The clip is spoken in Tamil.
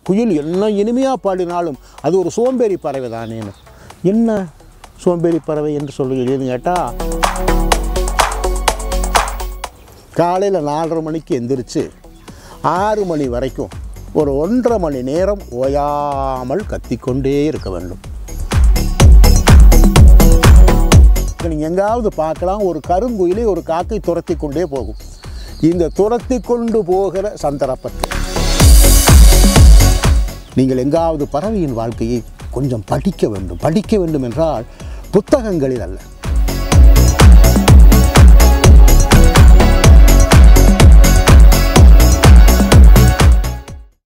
குயில் என்ன இனிமையாக பாடினாலும் அது ஒரு சோம்பேறி பறவை தானேன்னு என்ன சோம்பேறி பறவை என்று சொல்லுகிறீன்னு கேட்டால் காலையில் நாலரை மணிக்கு எந்திரிச்சு ஆறு மணி வரைக்கும் ஒரு ஒன்றரை மணி நேரம் ஓயாமல் கத்திக்கொண்டே இருக்க வேண்டும் நீங்கள் எங்காவது பார்க்கலாம் ஒரு கருங்குயிலை ஒரு காக்கை துரத்தி கொண்டே போகும் இந்த துரத்தி கொண்டு போகிற சந்தர்ப்பத்தில் நீங்கள் எங்காவது பறவையின் வாழ்க்கையை கொஞ்சம் படிக்க வேண்டும் படிக்க வேண்டும் என்றால் புத்தகங்களில் அல்ல